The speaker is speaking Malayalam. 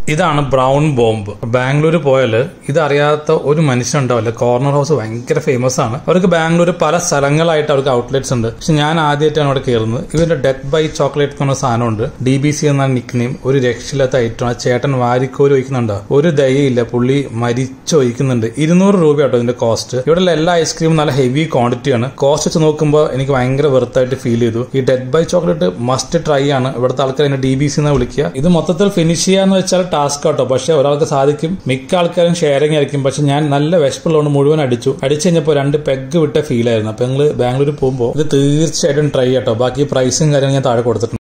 ഇതാണ് ബ്രൗൺ ബോംബ് ബാംഗ്ലൂർ പോയാൽ ഇതറിയാത്ത ഒരു മനുഷ്യൻ ഉണ്ടാവില്ല കോർണർ ഹൗസ് ഭയങ്കര ഫേമസ് ആണ് അവർക്ക് ബാംഗ്ലൂർ പല സ്ഥലങ്ങളായിട്ട് അവർക്ക് ഔട്ട്ലെറ്റ്സ് ഉണ്ട് പക്ഷെ ഞാൻ ആദ്യമായിട്ടാണ് അവിടെ കയറുന്നത് ഇവരുടെ ഡെത്ത് ബൈ ചോക്ലേറ്റ് എന്ന് പറഞ്ഞ സാധനമുണ്ട് ഡി ബി സി എന്ന നിക്നെയിം ഒരു രക്ഷയില്ലാത്ത ഐറ്റം ആ ചേട്ടൻ വാരിക്കോരി ഒഴിക്കുന്നുണ്ടോ ഒരു ദയയില്ല പുള്ളി മരിച്ചൊഴിക്കുന്നുണ്ട് ഇരുന്നൂറ് രൂപയാട്ടോ ഇതിന്റെ കോസ്റ്റ് ഇവിടെയുള്ള എല്ലാ ഐസ്ക്രീമും നല്ല ഹെവി ക്വാണ്ടിറ്റി ആണ് കോസ്റ്റ് വെച്ച് നോക്കുമ്പോൾ എനിക്ക് ഭയങ്കര വെറുത്തായിട്ട് ഫീൽ ചെയ്തു ഈ death by chocolate must try ആണ് ഇവിടുത്തെ ആൾക്കാർ എന്നെ ഡി ബി സി എന്ന് വിളിക്കുക ഇത് മൊത്തത്തിൽ ഫിനിഷ് ചെയ്യാന്ന് വെച്ചാൽ ടാസ്ക് ആട്ടോ പക്ഷെ ഒരാൾക്ക് സാധിക്കും മിക്ക ആൾക്കാരും ഷെയറിംഗ് ആയിരിക്കും പക്ഷെ ഞാൻ നല്ല വിശപ്പുള്ളതുകൊണ്ട് മുഴുവൻ അടിച്ചു അടിച്ചു കഴിഞ്ഞപ്പോൾ രണ്ട് പെഗ് വിട്ട ഫീൽ ആയിരുന്നു അപ്പൊ നിങ്ങൾ ബാംഗ്ലൂർ പോകുമ്പോൾ ഇത് തീർച്ചയായിട്ടും ട്രൈ ആട്ടോ ബാക്കി പ്രൈസും കാര്യങ്ങളും ഞാൻ താഴെ കൊടുത്തിട്ടുണ്ട്